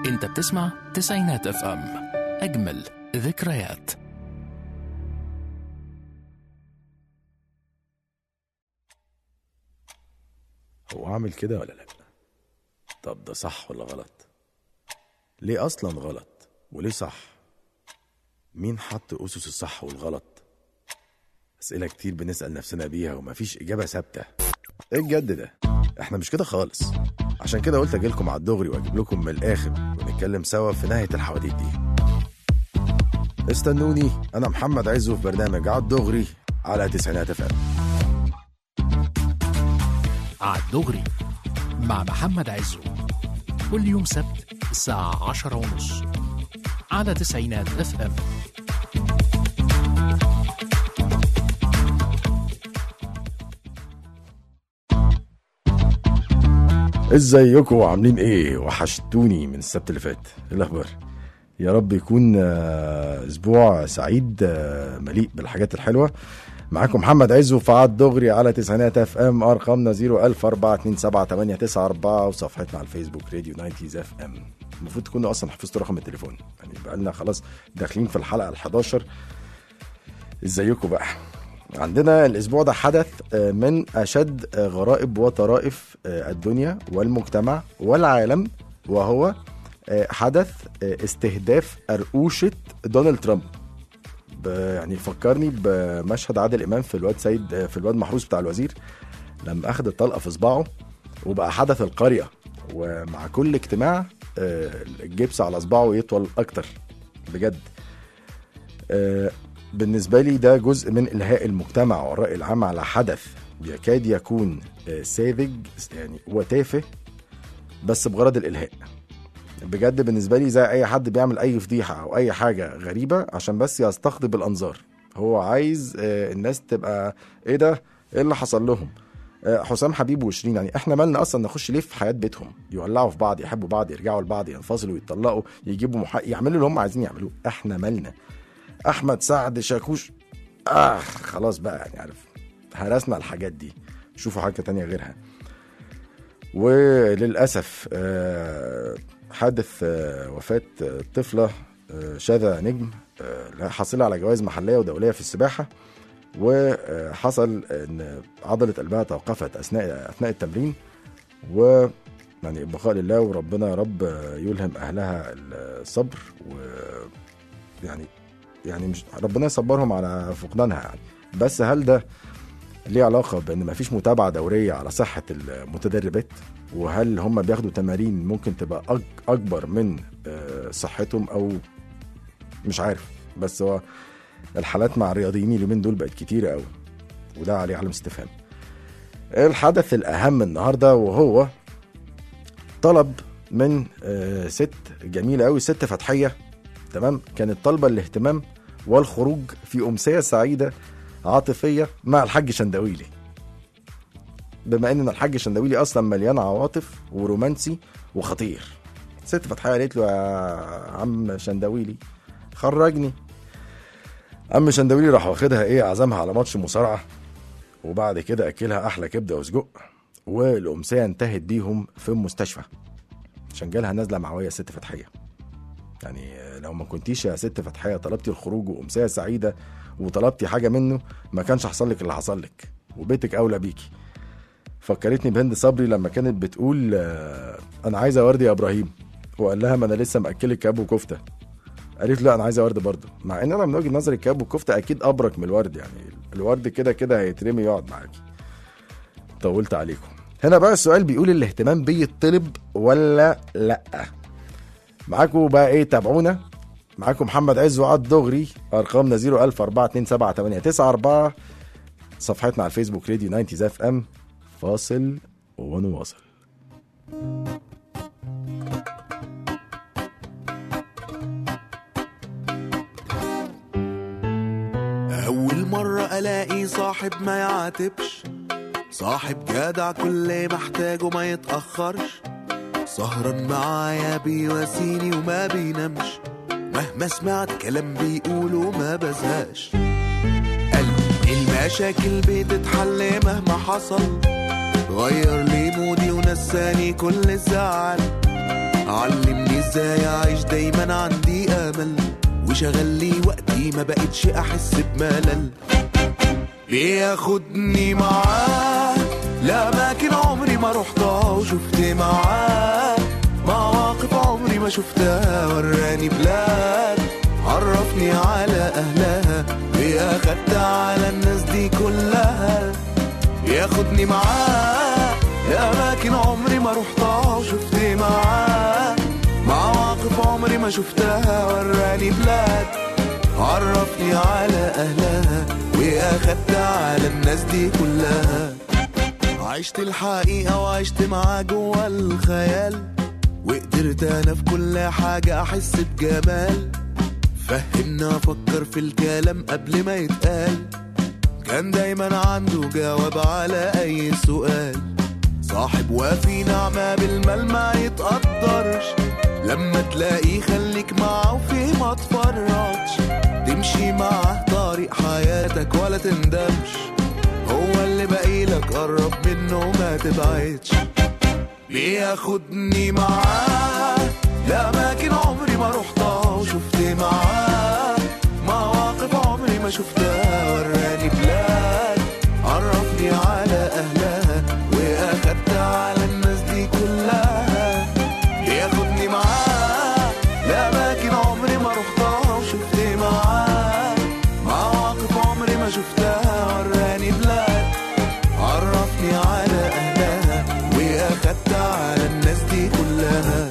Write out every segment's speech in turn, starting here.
انت بتسمع تسعينات اف ام اجمل ذكريات هو عامل كده ولا لا طب ده صح ولا غلط ليه اصلا غلط وليه صح مين حط اسس الصح والغلط اسئله كتير بنسال نفسنا بيها ومفيش اجابه ثابته ايه الجد ده احنا مش كده خالص عشان كده قلت اجيلكم على الدغري واجيب لكم من الاخر ونتكلم سوا في نهايه الحواديت دي استنوني انا محمد عزو في برنامج على الدغري على تسعينات اف ام عالدغري مع محمد عزو كل يوم سبت الساعة عشرة ونص على تسعينات اف ام ازيكم عاملين ايه وحشتوني من السبت اللي فات ايه الاخبار يا رب يكون آه، اسبوع سعيد آه، مليء بالحاجات الحلوه معاكم محمد عزو في عاد دغري على تسعينات اف ام ارقامنا 010427894 وصفحتنا على الفيسبوك راديو 90 اف ام المفروض تكونوا اصلا حفظتوا رقم التليفون يعني بقى لنا خلاص داخلين في الحلقه ال11 ازيكم بقى عندنا الاسبوع ده حدث آه، من اشد آه، غرائب وطرائف آه، الدنيا والمجتمع والعالم وهو آه، حدث آه، استهداف أرقوشة دونالد ترامب ب- يعني فكرني بمشهد عادل امام في الواد سيد آه، في الواد محروس بتاع الوزير لما اخذ الطلقه في صباعه وبقى حدث القريه ومع كل اجتماع آه، الجبس على صباعه يطول اكتر بجد آه، بالنسبه لي ده جزء من الهاء المجتمع والراي العام على حدث يكاد يكون آه، ساذج يعني وتافه بس بغرض الالهاء بجد بالنسبه لي زي اي حد بيعمل اي فضيحه او اي حاجه غريبه عشان بس يستقطب الانظار هو عايز آه، الناس تبقى ايه ده ايه اللي حصل لهم آه، حسام حبيب وشيرين يعني احنا مالنا اصلا نخش ليه في حياه بيتهم يولعوا في بعض يحبوا بعض يرجعوا لبعض ينفصلوا يتطلقوا يجيبوا محقق يعملوا اللي هم عايزين يعملوه احنا مالنا احمد سعد شاكوش اه خلاص بقى يعني عارف هرسنا الحاجات دي شوفوا حاجه تانية غيرها وللاسف آه، حادث آه، وفاه آه، طفله آه، شاذة نجم آه، حاصله على جوائز محليه ودوليه في السباحه وحصل ان عضله قلبها توقفت اثناء اثناء التمرين و يعني البقاء لله وربنا يا رب آه، يلهم اهلها الصبر ويعني يعني مش ربنا يصبرهم على فقدانها يعني بس هل ده ليه علاقة بأن مفيش متابعة دورية على صحة المتدربات وهل هم بياخدوا تمارين ممكن تبقى أك- أكبر من آه، صحتهم أو مش عارف بس هو الحالات مع الرياضيين اليومين دول بقت كتيرة قوي وده عليه علامة استفهام الحدث الأهم النهاردة وهو طلب من آه، ست جميلة قوي ست فتحية تمام كانت طالبة الاهتمام والخروج في أمسية سعيدة عاطفية مع الحاج شندويلي بما ان الحاج شندويلي اصلا مليان عواطف ورومانسي وخطير ست فتحية قالت له يا عم شندويلي خرجني عم شندويلي راح واخدها ايه عزمها على ماتش مصارعة وبعد كده اكلها احلى كبدة وسجق والامسية انتهت بيهم في المستشفى عشان جالها نازلة معوية ست فتحية يعني لو ما كنتيش يا ست فتحية طلبتي الخروج وأمسية سعيدة وطلبتي حاجة منه ما كانش حصل لك اللي حصل لك وبيتك أولى بيكي فكرتني بهند صبري لما كانت بتقول آه، أنا عايزة ورد يا إبراهيم وقال لها ما أنا لسه مأكلك كباب وكفتة قالت له لا أنا عايزة ورد برضه مع إن أنا من وجهة نظري الكباب والكفتة أكيد أبرك من الورد يعني الورد كده كده هيترمي يقعد معاكي طولت عليكم هنا بقى السؤال بيقول الاهتمام بيطلب ولا لأ معاكم بقى ايه تابعونا معاكم محمد عز وعد دغري ارقامنا 010427894 صفحتنا على الفيسبوك راديو 90 اف ام فاصل ونواصل أول مرة ألاقي صاحب ما يعاتبش صاحب جدع كل محتاجه ما يتأخرش سهران معايا بيواسيني وما بينامش مهما سمعت كلام بيقوله ما بزهقش قلبي المشاكل بتتحل مهما حصل غير لي مودي ونساني كل الزعل علمني ازاي اعيش دايما عندي امل وشغل لي وقتي ما بقتش احس بملل بياخدني معاه لأماكن عمري ما رحتها وشفت معاه مواقف عمري ما شفتها وراني بلاد عرفني على أهلها وأخدت على الناس دي كلها ياخدني معاه لأماكن عمري ما رحتها وشفت معاه مواقف عمري ما شفتها وراني بلاد عرفني على أهلها وأخدت على الناس دي كلها عشت الحقيقة وعشت معاه جوا الخيال وقدرت أنا في كل حاجة أحس بجمال فهمنا أفكر في الكلام قبل ما يتقال كان دايما عنده جواب على أي سؤال صاحب وفي نعمة بالمال ما يتقدرش لما تلاقيه خليك معاه وفيه ما تفرطش تمشي معاه طريق حياتك ولا تندمش هو اللي باقيلك قرب منه ما تبعدش بياخدني معاه لأماكن عمري ما رحتها وشفت معاه مواقف عمري ما شفتها وراني بلاد عرفني على أهلها وأخدت على الناس دي كلها بياخدني معاه لأماكن عمري ما رحتها وشفت معاه مواقف عمري ما شفتها وراني بلاد عرفني على أهلها وأخدت على الناس دي كلها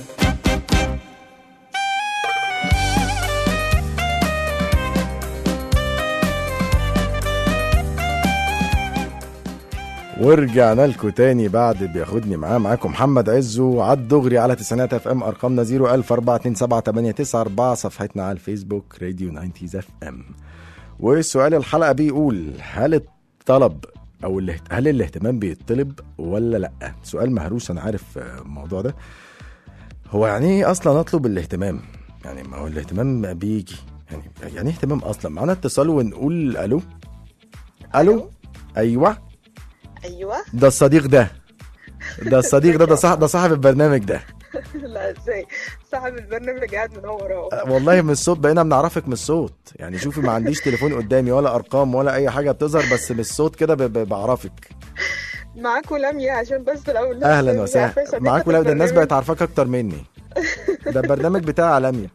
ورجعنا لكم تاني بعد بياخدني معاه معاكم محمد عزو على الدغري على تسعينات اف ام ارقامنا 010427894 صفحتنا على الفيسبوك راديو 90 اف ام وسؤال الحلقه بيقول هل الطلب او الاهت... هل الاهتمام بيطلب ولا لا سؤال مهروس انا عارف آه، الموضوع ده هو يعني ايه اصلا اطلب الاهتمام يعني ما هو الاهتمام بيجي يعني يعني إيه اهتمام اصلا معانا اتصال ونقول الو الو ايوه ايوه ده الصديق ده ده الصديق ده ده صاحب ده صاحب البرنامج ده لا ازاي صاحب البرنامج قاعد منور اهو أه، والله من الصوت بقينا بنعرفك من الصوت يعني شوفي ما عنديش تليفون قدامي ولا ارقام ولا اي حاجه بتظهر بس من الصوت كده ب- ب- بعرفك معاكم لميا عشان بس لو الناس اهلا مش وسهلا عارفة صديقة معاك ولا ده الناس البرنامج. بقت عارفاك اكتر مني ده البرنامج بتاع عالمية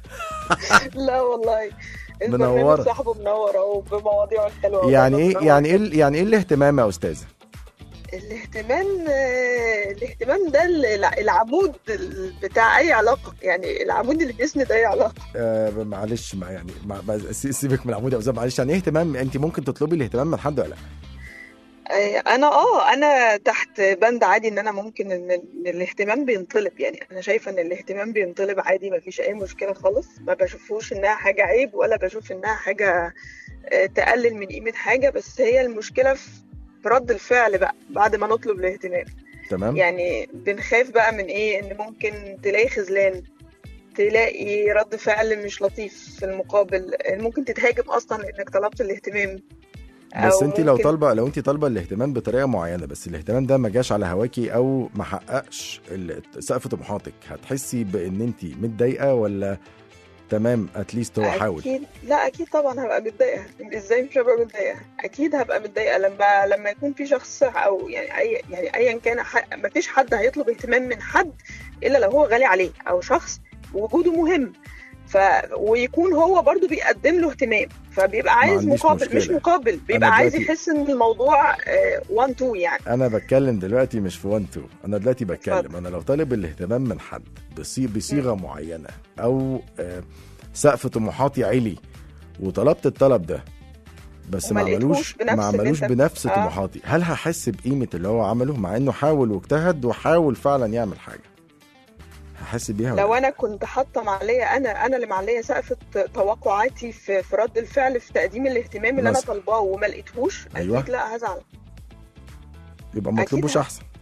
لا والله منورة. البرنامج صاحبه منور اهو بمواضيعه الحلوه يعني والله ايه منور. يعني ايه يعني ايه الاهتمام يا استاذه الاهتمام آه، الاهتمام ده الع- العمود ال- بتاع اي علاقه يعني العمود اللي بيسند اي علاقه آه معلش ما يعني ما ما- سي- سيبك من العمود يا استاذ معلش يعني ايه اهتمام انت ممكن تطلبي الاهتمام من حد ولا لا آه، انا اه انا تحت بند عادي ان انا ممكن ان إن الاهتمام بينطلب يعني انا شايفه ان الاهتمام بينطلب عادي ما فيش اي مشكله خالص ما بشوفوش انها حاجه عيب ولا بشوف انها حاجه آه، تقلل من قيمه حاجه بس هي المشكله في في رد الفعل بقى بعد ما نطلب الاهتمام تمام يعني بنخاف بقى من ايه ان ممكن تلاقي خذلان تلاقي رد فعل مش لطيف في المقابل ممكن تتهاجم اصلا لانك طلبت الاهتمام بس أو انت لو ممكن- طالبه لو انت طالبه الاهتمام بطريقه معينه بس الاهتمام ده ما جاش على هواكي او ما حققش ال- سقف طموحاتك هتحسي بان انت متضايقه ولا تمام اتليست هو حاول اكيد لا اكيد طبعا هبقى متضايقه ازاي مش هبقى متضايقه اكيد هبقى متضايقه لما لما يكون في شخص او يعني اي يعني ايا كان ح... ما فيش حد هيطلب اهتمام من حد الا لو هو غالي عليه او شخص وجوده مهم ف ويكون هو برضو بيقدم له اهتمام فبيبقى عايز عنديش مقابل مشكلة. مش مقابل بيبقى أنا عايز دلوقتي- يحس ان الموضوع 1 2 يعني انا بتكلم دلوقتي مش في 1 2 انا دلوقتي بتكلم اتفضل. انا لو طالب الاهتمام من حد بصي- بصيغه معينه او آه، سقف طموحاتي عالي وطلبت الطلب ده بس وما ما لقيتهوش عملوش بنفس ما اللي عملوش انت- بنفس آه. طموحاتي هل هحس بقيمه اللي هو عمله مع انه حاول واجتهد وحاول فعلا يعمل حاجه هحس بيها ولا لو لا؟ انا كنت حاطه معليه انا انا اللي معليه سقف الت- توقعاتي في في رد الفعل في تقديم الاهتمام اللي انا مثلا. طالباه وما لقيتهوش أيوة. اكيد لا هزعل يبقى ما أكيد اطلبوش ه- احسن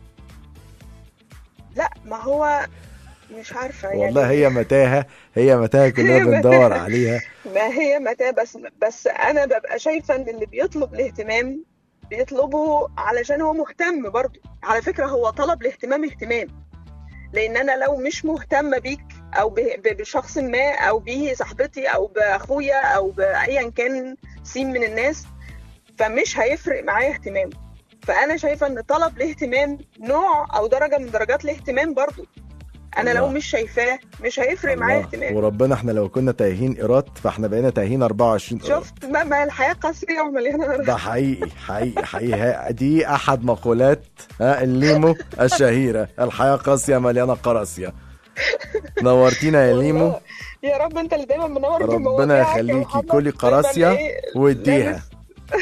لا ما هو مش عارفه يعني والله هي متاهه هي متاهه كلنا هي متاهة. بندور عليها ما هي متى بس بس انا ببقى شايفه ان اللي بيطلب الاهتمام بيطلبه علشان هو مهتم برضه على فكره هو طلب الاهتمام اهتمام لان انا لو مش مهتمه بيك او ب- ب- بشخص ما او بيه صاحبتي او باخويا او بايا كان سين من الناس فمش هيفرق معايا اهتمام فانا شايفه ان طلب الاهتمام نوع او درجه من درجات الاهتمام برضو انا لو الله. مش شايفاه مش هيفرق معايا الله. اهتمام وربنا احنا لو كنا تايهين ايراد فاحنا بقينا تايهين 24 ايراد شفت ما, ما الحياه قاسيه ومليانه ده حقيقي حقيقي حقيقي ها- دي احد مقولات ها الليمو الشهيره الحياه قاسيه مليانه قراصيه نورتينا يا ليمو والله. يا رب انت اللي دايما منور ربنا بمواضيعك يا يخليكي محمد. كلي دايماً قراصيه إيه، واديها لامس-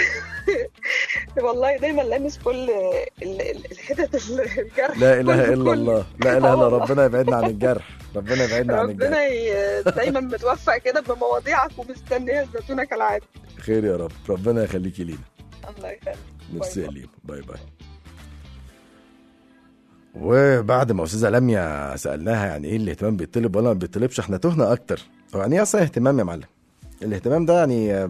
والله دايما لامس كل ال- ال- الحتت ال- الجرح لا اله كله- الا كله. الله لا اله آه الا والله. ربنا يبعدنا عن الجرح ربنا يبعدنا عن الجرح ربنا ي- دايما متوفق كده بمواضيعك ومستنيه الزيتونه كالعاده خير يا رب ربنا يخليكي لينا الله يخليك ميرسي يا باي. ليمو باي باي وبعد ما استاذه لميا سالناها يعني ايه الاهتمام بيطلب ولا ما بيطلبش احنا تهنا اكتر هو يعني ايه اصلا اهتمام يا معلم الاهتمام ده يعني آه،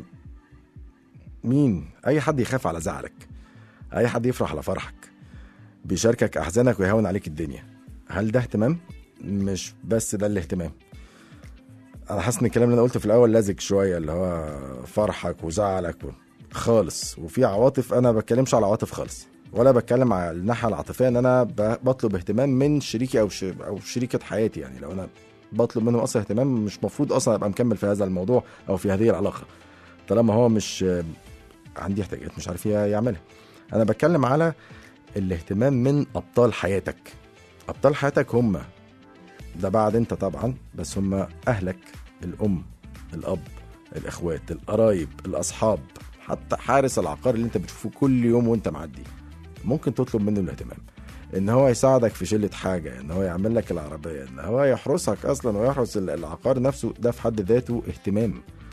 مين اي حد يخاف على زعلك اي حد يفرح على فرحك بيشاركك احزانك ويهون عليك الدنيا هل ده اهتمام مش بس ده الاهتمام انا حاسس ان الكلام اللي انا قلته في الاول لازق شويه اللي هو فرحك وزعلك و... خالص وفي عواطف انا ما بتكلمش على عواطف خالص ولا بتكلم على الناحيه العاطفيه ان انا ب- بطلب اهتمام من شريكي او ش... او شريكه حياتي يعني لو انا بطلب منهم اصلا اهتمام مش مفروض اصلا ابقى مكمل في هذا الموضوع او في هذه العلاقه طالما هو مش عندي احتياجات مش عارف يعملها انا بتكلم على الاهتمام من ابطال حياتك ابطال حياتك هم ده بعد انت طبعا بس هم اهلك الام الاب الاخوات القرايب الاصحاب حتى حارس العقار اللي انت بتشوفه كل يوم وانت معدي ممكن تطلب منه الاهتمام ان هو يساعدك في شله حاجه ان هو يعمل لك العربيه ان هو يحرسك اصلا ويحرس ال- العقار نفسه ده في حد ذاته اهتمام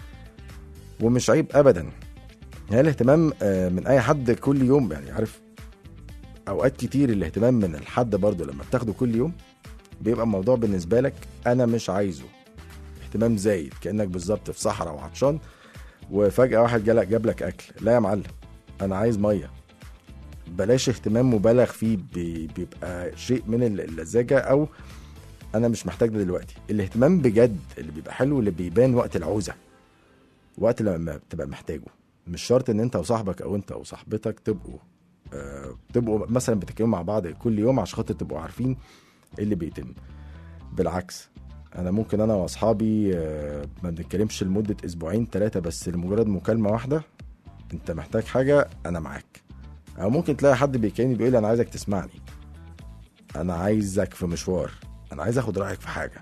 ومش عيب ابدا يعني الاهتمام آه، من اي حد كل يوم يعني عارف اوقات كتير الاهتمام من الحد برضه لما بتاخده كل يوم بيبقى الموضوع بالنسبه لك انا مش عايزه اهتمام زايد كانك بالظبط في صحراء وعطشان وفجاه واحد جالك جاب لك اكل لا يا معلم انا عايز ميه بلاش اهتمام مبالغ فيه بي- بيبقى شيء من الل- اللزاجه او انا مش محتاج ده دلوقتي الاهتمام بجد اللي بيبقى حلو اللي بيبان وقت العوزه وقت لما بتبقى محتاجه مش شرط ان انت وصاحبك او انت وصاحبتك تبقوا آه تبقوا مثلا بتتكلموا مع بعض كل يوم عشان خاطر تبقوا عارفين ايه اللي بيتم بالعكس انا ممكن انا واصحابي آه، ما بنتكلمش لمده اسبوعين ثلاثه بس لمجرد مكالمه واحده انت محتاج حاجه انا معاك او ممكن تلاقي حد بيكلمني بيقول لي انا عايزك تسمعني انا عايزك في مشوار انا عايز اخد رايك في حاجه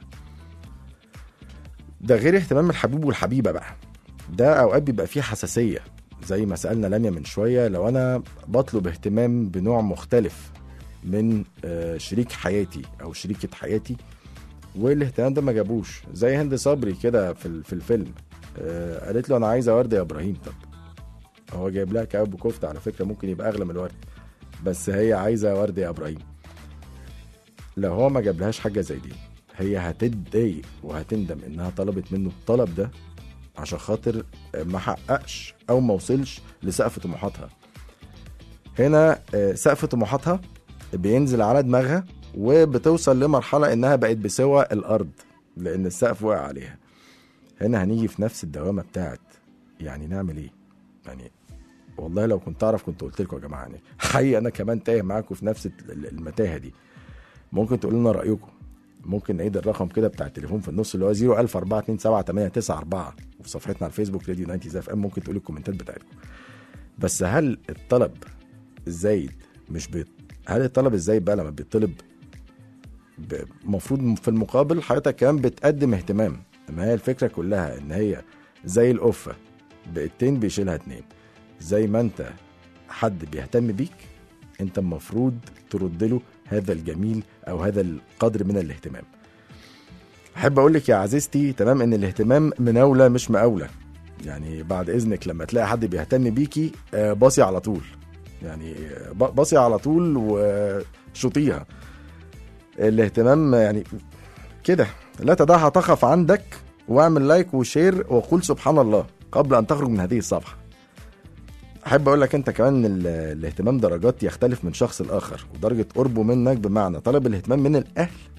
ده غير اهتمام الحبيب والحبيبه بقى ده اوقات بيبقى فيه حساسيه زي ما سالنا لميا من شويه لو انا بطلب اهتمام بنوع مختلف من آه، شريك حياتي او شريكه حياتي والاهتمام ده ما جابوش زي هند صبري كده في ال- في الفيلم آه، قالت له انا عايزه ورد يا ابراهيم طب هو جايب لها كباب وكفته على فكره ممكن يبقى اغلى من الورد بس هي عايزه ورد يا ابراهيم لو هو ما جابلهاش حاجه زي دي هي هتتضايق وهتندم انها طلبت منه الطلب ده عشان خاطر ما حققش او ما وصلش لسقف طموحاتها هنا آه، سقف طموحاتها بينزل على دماغها وبتوصل لمرحله انها بقت بسوى الارض لان السقف وقع عليها هنا هنيجي في نفس الدوامه بتاعت يعني نعمل ايه يعني والله لو كنت اعرف كنت قلت لكم يا جماعه يعني حقيقي انا كمان تايه معاكم في نفس ال- المتاهه دي ممكن تقولوا لنا رايكم ممكن نعيد الرقم كده بتاع التليفون في النص اللي هو 010427894 وفي صفحتنا على الفيسبوك راديو 90 اف ام ممكن تقولوا الكومنتات بتاعتكم بس هل الطلب الزايد مش بيت... هل الطلب الزايد بقى لما بيطلب المفروض في المقابل حضرتك كمان بتقدم اهتمام ما هي الفكره كلها ان هي زي القفه بقتين بيشيلها اتنين زي ما انت حد بيهتم بيك انت المفروض ترد له هذا الجميل او هذا القدر من الاهتمام احب اقول لك يا عزيزتي تمام ان الاهتمام مناوله مش مقاوله يعني بعد اذنك لما تلاقي حد بيهتم بيكي آه، باصي على طول يعني آه، ب- باصي على طول وشطيها الاهتمام يعني كده لا تدعها تقف عندك واعمل لايك وشير وقول سبحان الله قبل ان تخرج من هذه الصفحه احب اقول لك انت كمان ان ال- الاهتمام درجات يختلف من شخص لاخر ودرجه قربه منك بمعنى طلب الاهتمام من الاهل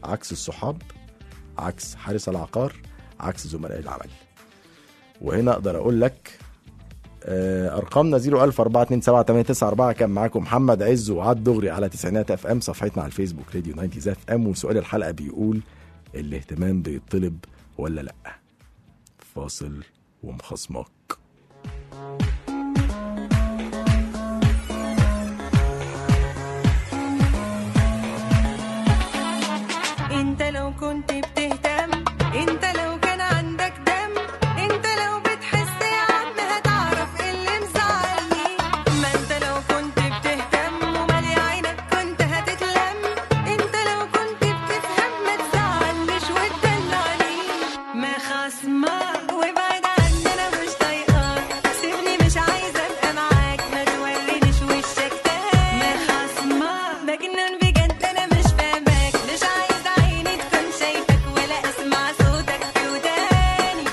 عكس الصحاب عكس حارس العقار عكس زملاء العمل وهنا اقدر اقول لك آه، ارقامنا 004278994 كان معاكم محمد عز وعاد دغري على تسعينات اف ام صفحتنا على الفيسبوك راديو 90 اف ام وسؤال الحلقه بيقول الاهتمام بيطلب ولا لا فاصل ومخصمك انت لو كنت بتهتم انت لو كان عندك دم انت لو بتحس يا عم هتعرف ايه اللي مزعلني ما انت لو كنت بتهتم ومالي عينك كنت هتتلم انت لو كنت بتفهم ما تزعلنيش وتدلعني ما خصمك وابعد عني انا مش طايقاك سيبني مش عايزه ابقى معاك ما تورينيش وشك تاني ما خصمك مجنون بجد انا مش فاهماك مش عايزه عيني تكون شايفك ولا اسمع صوتك في وداني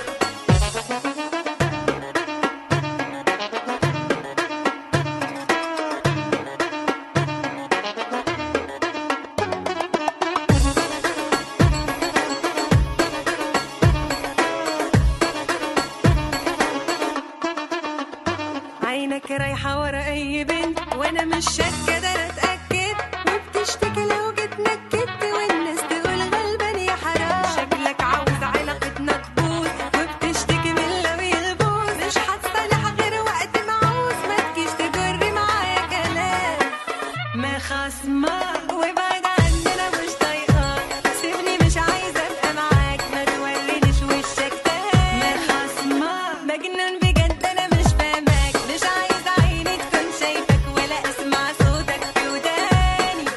عينك رايحة ورا أي بنت وأنا مش شاكة ده أنا أتأكد وبتشتكي لو جيت نكدت والناس تقول غلبان يا حرام شكلك عاوز علاقتنا تبوظ وبتشتكي من لو يغبوظ مش هتصالح غير وقت ما عاوز ما تجيش تجري معايا كلام ما خصمك وابعد عني انا مش طايقاك سيبني مش عايزه ابقى معاك ما تورينيش وشك تاني ما خصمك مجنون بجد انا مش فاهماك مش عايزه عيني تكون شايفك ولا اسمع صوتك في وداني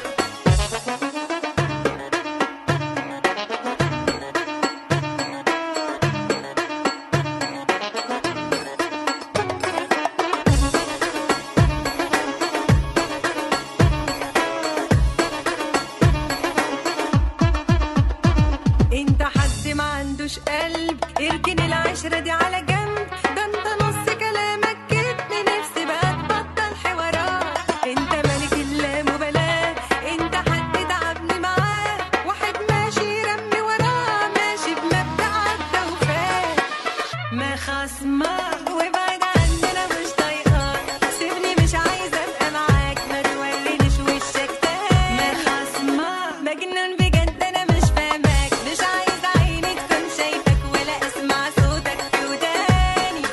انت حد ما عندوش قلب اركن العشرة دي على جنب ده انت نص كلامك كدب نفسي بقى تبطل حوارات انت ملك اللامبالاة انت حد تعبني معاه واحد ماشي رمي وراه ماشي بمبدأ عدى وفات ما خصمك وابعد عني انا مش طايقاك سيبني مش عايزه ابقى معاك ما تورينيش وشك تاني ما خصمك مجنون بجد انا مش فاهماك مش عايزه عيني تكون شايفك ولا اسمع صوتك في وداني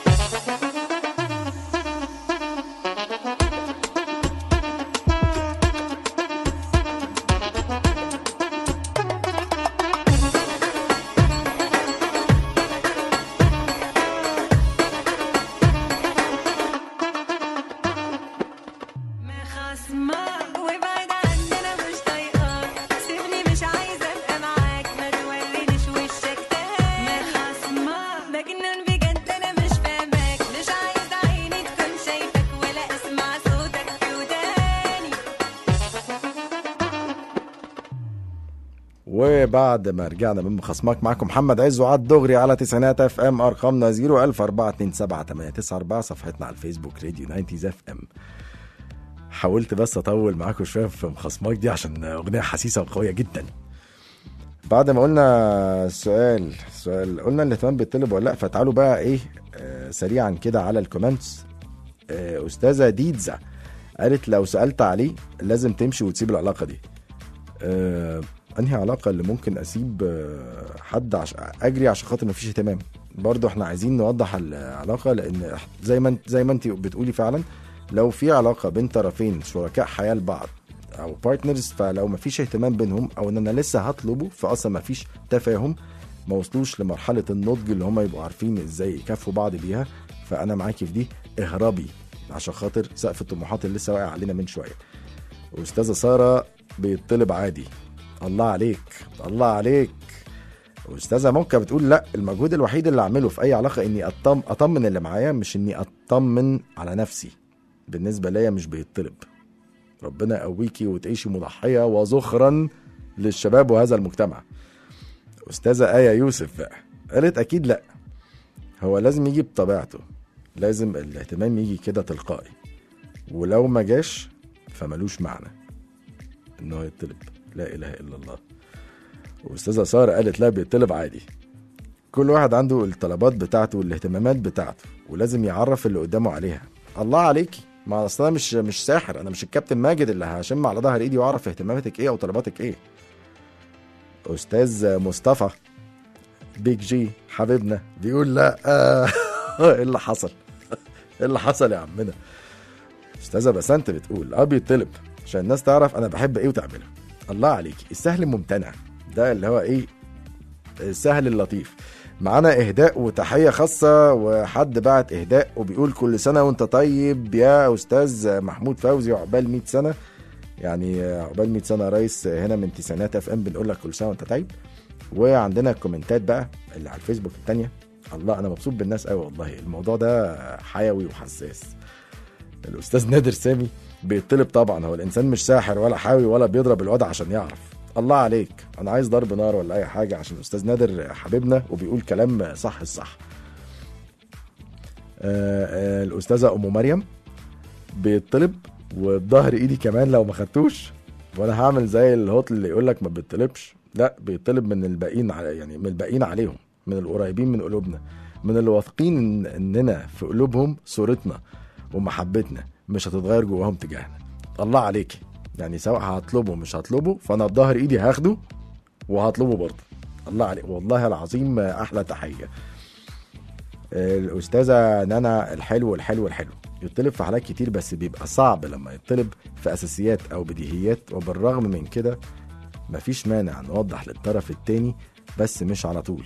ما خصمك وابعد عني انا مش طايقاك سيبني مش عايزه ابقى معاك ما تورينيش وشك تاني ما خصمك مجنون بجد انا مش فاهماك مش عايزه عيني تكون شايفك ولا اسمع صوتك في وداني وبعد ما رجعنا من خصمك معاكم محمد عز وعاد دغري على تسعينات اف ام ارقامنا 014278994 صفحتنا على الفيسبوك راديو 90 اف ام حاولت بس اطول معاكم شويه في مخصمك دي عشان اغنيه حسيسه وقويه جدا بعد ما قلنا السؤال السؤال قلنا الاهتمام بيطلب ولا لا فتعالوا بقى ايه آه سريعا كده على الكومنتس آه استاذه ديدزا قالت لو سالت عليه لازم تمشي وتسيب العلاقه دي آه انهي علاقه اللي ممكن اسيب آه، حد عش... اجري عشان خاطر مفيش اهتمام برضو احنا عايزين نوضح العلاقه لان زي ما انت زي ما انت بتقولي فعلا لو في علاقه بين طرفين شركاء حياه لبعض او بارتنرز فلو مفيش اهتمام بينهم او ان انا لسه هطلبه فاصلا مفيش تفاهم ما وصلوش لمرحله النضج اللي هم يبقوا عارفين ازاي يكافوا بعض بيها فانا معاكي في دي اهربي عشان خاطر سقف الطموحات اللي لسه واقع علينا من شويه استاذه ساره بيطلب عادي الله عليك الله عليك استاذه مونكا بتقول لا المجهود الوحيد اللي اعمله في اي علاقه اني أطم اطمن اللي معايا مش اني اطمن على نفسي بالنسبه ليا مش بيطلب ربنا يقويكي وتعيشي مضحيه وذخرا للشباب وهذا المجتمع استاذه ايه يوسف بقى قالت اكيد لا هو لازم يجي بطبيعته لازم الاهتمام يجي كده تلقائي ولو ما جاش فملوش معنى ان هو يطلب لا اله الا الله واستاذه ساره قالت لا بيطلب عادي كل واحد عنده الطلبات بتاعته والاهتمامات بتاعته ولازم يعرف اللي قدامه عليها الله عليكي ما اصل انا مش مش ساحر انا مش الكابتن ماجد اللي هشم على ظهر ايدي واعرف اهتماماتك ايه او طلباتك ايه استاذ مصطفى بيج جي حبيبنا بيقول لا آه، ايه اللي حصل ايه اللي حصل يا عمنا استاذه بسنت بتقول اه بيطلب عشان الناس تعرف انا بحب ايه وتعمله الله عليكي السهل ممتنع ده اللي هو ايه السهل اللطيف معانا اهداء وتحيه خاصه وحد بعت اهداء وبيقول كل سنه وانت طيب يا استاذ محمود فوزي عقبال 100 سنه يعني عقبال 100 سنه يا ريس هنا من تسعينات اف ام بنقول لك كل سنه وانت طيب وعندنا الكومنتات بقى اللي على الفيسبوك التانية الله انا مبسوط بالناس قوي والله الموضوع ده حيوي وحساس الاستاذ نادر سامي بيطلب طبعا هو الانسان مش ساحر ولا حاوي ولا بيضرب الوضع عشان يعرف الله عليك انا عايز ضرب نار ولا اي حاجه عشان الاستاذ نادر حبيبنا وبيقول كلام صح الصح آه آه الاستاذه ام مريم بيطلب وبظهر ايدي كمان لو ما خدتوش وانا هعمل زي الهوتل اللي يقول لك ما بيطلبش لا بيطلب من الباقيين على يعني من الباقيين عليهم من القريبين من قلوبنا من اللي واثقين إن اننا في قلوبهم صورتنا ومحبتنا مش هتتغير جواهم تجاهنا الله عليكي يعني سواء هطلبه مش هطلبه فانا بظهر ايدي هاخده وهطلبه برضه الله عليك والله العظيم احلى تحيه الاستاذه نانا الحلو الحلو الحلو يطلب في حالات كتير بس بيبقى صعب لما يطلب في اساسيات او بديهيات وبالرغم من كده مفيش مانع نوضح للطرف التاني بس مش على طول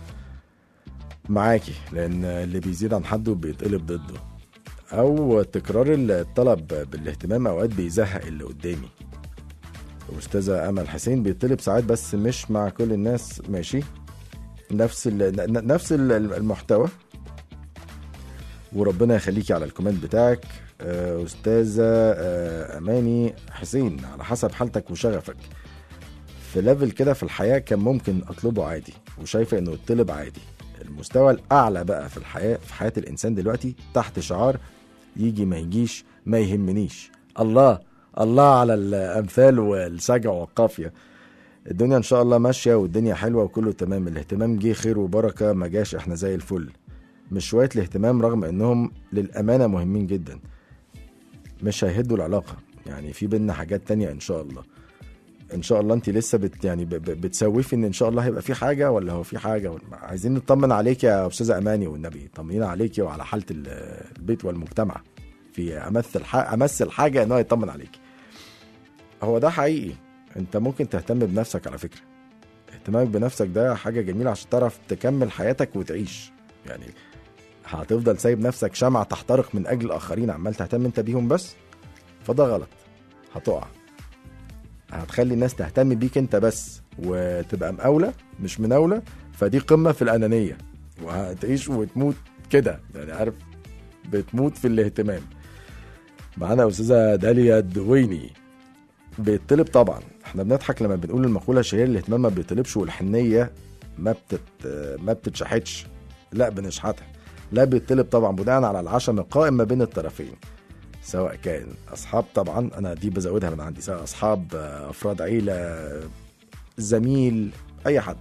معاكي لان اللي بيزيد عن حده بيتقلب ضده او تكرار الطلب بالاهتمام اوقات بيزهق اللي قدامي الاستاذه امل حسين بيطلب ساعات بس مش مع كل الناس ماشي نفس ال ن- نفس ال- المحتوى وربنا يخليكي على الكومنت بتاعك آه، استاذه آه، اماني حسين على حسب حالتك وشغفك في ليفل كده في الحياه كان ممكن اطلبه عادي وشايفه انه يطلب عادي المستوى الاعلى بقى في الحياه في حياه الانسان دلوقتي تحت شعار يجي ما يجيش ما يهمنيش الله الله على الامثال والسجع والقافيه الدنيا ان شاء الله ماشيه والدنيا حلوه وكله تمام الاهتمام جه خير وبركه ما جاش احنا زي الفل مش شويه الاهتمام رغم انهم للامانه مهمين جدا مش هيهدوا العلاقه يعني في بينا حاجات تانية ان شاء الله ان شاء الله انت لسه بت يعني ب- ب- بتسوفي ان ان شاء الله هيبقى في حاجه ولا هو في حاجه ولا عايزين نطمن عليك يا استاذه اماني والنبي طمنينا عليكي وعلى حاله ال- البيت والمجتمع في امثل ح- امثل حاجه ان هو يطمن عليكي هو ده حقيقي انت ممكن تهتم بنفسك على فكره اهتمامك بنفسك ده حاجه جميله عشان تعرف تكمل حياتك وتعيش يعني هتفضل سايب نفسك شمعة تحترق من اجل الاخرين عمال تهتم انت بيهم بس فده غلط هتقع هتخلي الناس تهتم بيك انت بس وتبقى مقاولة مش مناولة فدي قمة في الأنانية وهتعيش وتموت كده يعني عارف بتموت في الاهتمام معانا أستاذة داليا الدويني بيطلب طبعا احنا بنضحك لما بنقول المقولة الشهيرة الاهتمام ما بيطلبش والحنية ما بتت ما بتتشحتش لا بنشحتها لا بيطلب طبعا بناء على العشم القائم ما بين الطرفين سواء كان اصحاب طبعا انا دي بزودها من عندي سواء اصحاب آه، افراد عيله زميل اي حد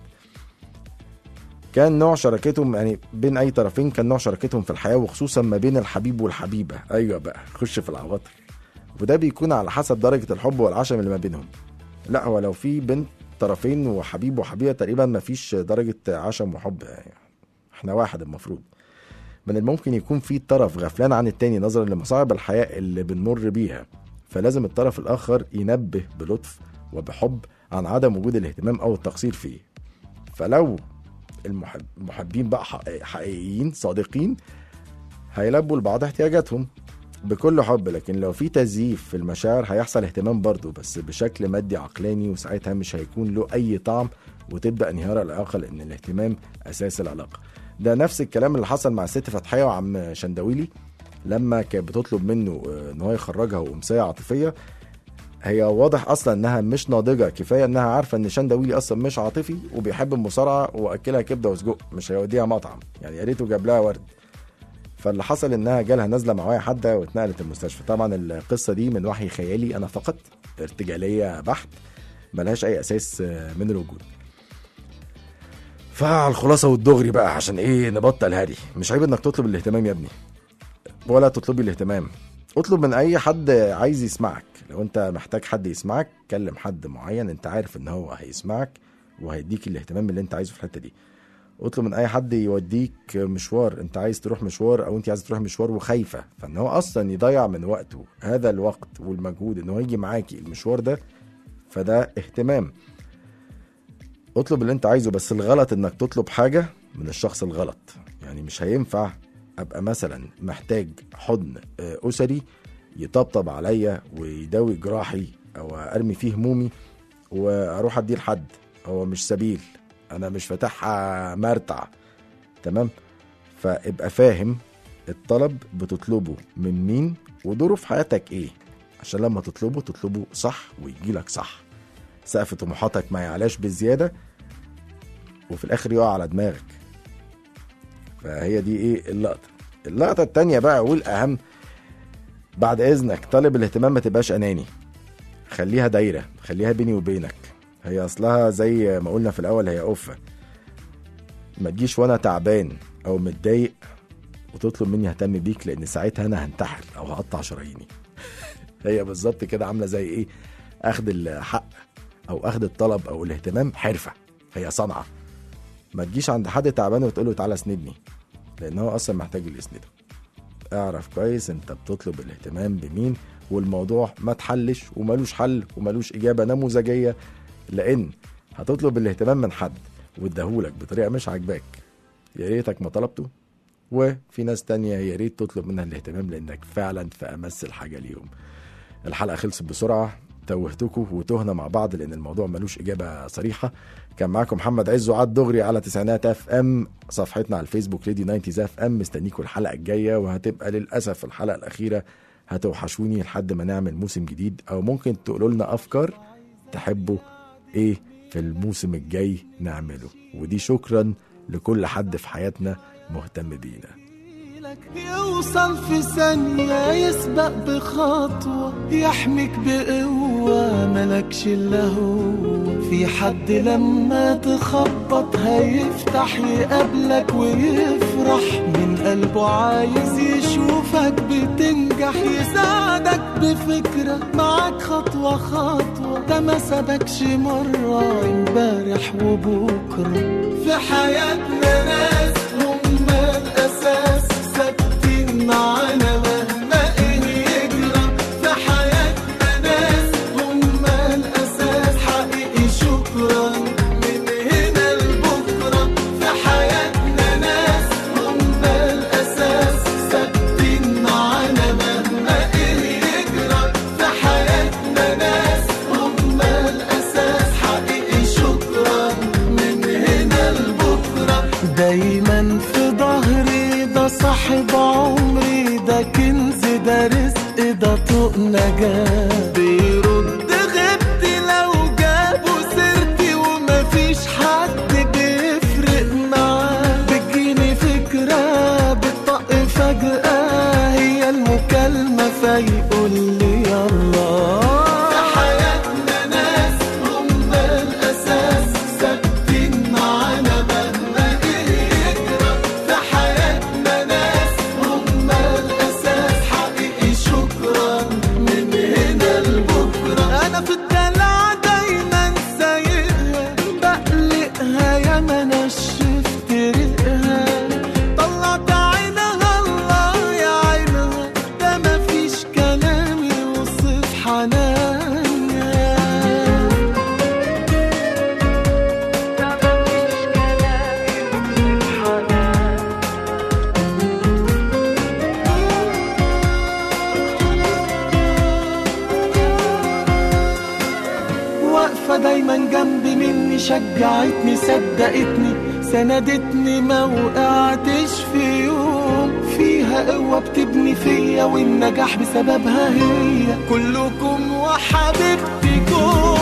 كان نوع شراكتهم يعني بين اي طرفين كان نوع شراكتهم في الحياه وخصوصا ما بين الحبيب والحبيبه ايوه بقى خش في العواطف وده بيكون على حسب درجه الحب والعشم اللي ما بينهم لا هو لو في بين طرفين وحبيب وحبيبه تقريبا ما فيش درجه عشم وحب يعني احنا واحد المفروض من الممكن يكون في طرف غفلان عن التاني نظرا لمصاعب الحياة اللي بنمر بيها فلازم الطرف الآخر ينبه بلطف وبحب عن عدم وجود الاهتمام أو التقصير فيه فلو المحب المحبين بقى حق- حقيقيين صادقين هيلبوا لبعض احتياجاتهم بكل حب لكن لو في تزييف في المشاعر هيحصل اهتمام برضه بس بشكل مادي عقلاني وساعتها مش هيكون له أي طعم وتبدأ انهيار العلاقة لأن الاهتمام أساس العلاقة ده نفس الكلام اللي حصل مع الست فتحية وعم شندويلي لما كانت بتطلب منه آه، ان هو يخرجها وامسيه عاطفيه هي واضح اصلا انها مش ناضجه كفايه انها عارفه ان شندويلي اصلا مش عاطفي وبيحب المصارعه واكلها كبده وسجق مش هيوديها مطعم يعني يا ريته جاب لها ورد فاللي حصل انها جالها نازله معايا حاده واتنقلت المستشفى طبعا القصه دي من وحي خيالي انا فقط ارتجاليه بحت ملهاش اي اساس آه، من الوجود فعلى الخلاصه والدغري بقى عشان ايه نبطل هري مش عيب انك تطلب الاهتمام يا ابني ولا تطلبي الاهتمام اطلب من اي حد عايز يسمعك لو انت محتاج حد يسمعك كلم حد معين انت عارف ان هو هيسمعك وهيديك الاهتمام اللي انت عايزه في الحته دي اطلب من اي حد يوديك مشوار انت عايز تروح مشوار او انت عايز تروح مشوار وخايفه فان هو اصلا يضيع من وقته هذا الوقت والمجهود ان هو يجي معاكي المشوار ده فده اهتمام اطلب اللي انت عايزه بس الغلط انك تطلب حاجه من الشخص الغلط يعني مش هينفع ابقى مثلا محتاج حضن آه، اسري يطبطب عليا ويداوي جراحي او ارمي فيه همومي واروح اديه لحد هو مش سبيل انا مش فاتحها مرتع تمام فابقى فاهم الطلب بتطلبه من مين ودوره في حياتك ايه عشان لما تطلبه تطلبه صح ويجيلك صح سقف طموحاتك ما يعلاش بزياده وفي الاخر يقع على دماغك فهي دي ايه اللقطه اللقطه التانية بقى والاهم بعد اذنك طالب الاهتمام ما تبقاش اناني خليها دايره خليها بيني وبينك هي اصلها زي ما قلنا في الاول هي قفه ما تجيش وانا تعبان او متضايق وتطلب مني اهتم بيك لان ساعتها انا هنتحر او هقطع شراييني هي بالظبط كده عامله زي ايه اخد الحق او اخد الطلب او الاهتمام حرفه هي صنعه ما تجيش عند حد تعبان وتقول له تعالى اسندني لان هو اصلا محتاج اللي يسنده اعرف كويس انت بتطلب الاهتمام بمين والموضوع ما تحلش وملوش حل وملوش اجابه نموذجيه لان هتطلب الاهتمام من حد واداهولك بطريقه مش عاجباك يا ريتك ما طلبته وفي ناس تانية يا ريت تطلب منها الاهتمام لانك فعلا في امس الحاجه ليهم الحلقه خلصت بسرعه توهتكم وتهنا مع بعض لان الموضوع ملوش اجابه صريحه كان معاكم محمد عز وعد دغري على تسعينات اف ام صفحتنا على الفيسبوك راديو 90 اف ام مستنيكم الحلقه الجايه وهتبقى للاسف الحلقه الاخيره هتوحشوني لحد ما نعمل موسم جديد او ممكن تقولوا لنا افكار تحبوا ايه في الموسم الجاي نعمله ودي شكرا لكل حد في حياتنا مهتم بينا يوصل في ثانية يسبق بخطوة يحميك بقوة ملكش إلا هو في حد لما تخبط هيفتح يقابلك ويفرح من قلبه عايز يشوفك بتنجح يساعدك بفكرة معاك خطوة خطوة ده ما سابكش مرة امبارح وبكرة في حياتنا ناس هم الأساس ثابتين معانا مهما إيه يجرى في حياتنا ناس هم الأساس حقيقي شكرا من هنا لبكرة في حياتنا ناس هم الأساس ثابتين معانا مهما إيه يجرى في حياتنا ناس هم الأساس حقيقي شكرا من هنا لبكرة دايما في ظهري ده صاحب عمري ده كنز ده رزق ده طوق نجاة بيرد غبتي لو جابوا سيرتي ومفيش حد بيفرق معاه بتجيني فكرة بتطق فجأة هي المكالمة فيقول لي يلا في حياتنا ناس هم الأساس ثابتين معانا مهما إيه يجرى في حياتنا ناس هم الأساس حقيقي شكرا من هنا لبكرة أنا في الدلع دايما سايقها بقلقها يا ما نشفت ريقها طلعت عينها الله يا عينها ده مفيش كلام يوصف حنانها واقفة دايما جنبي مني شجعتني صدقتني سندتني ما وقعتش في يوم فيها قوة بتبني فيا والنجاح بسببها هي كلكم وحبيبتكم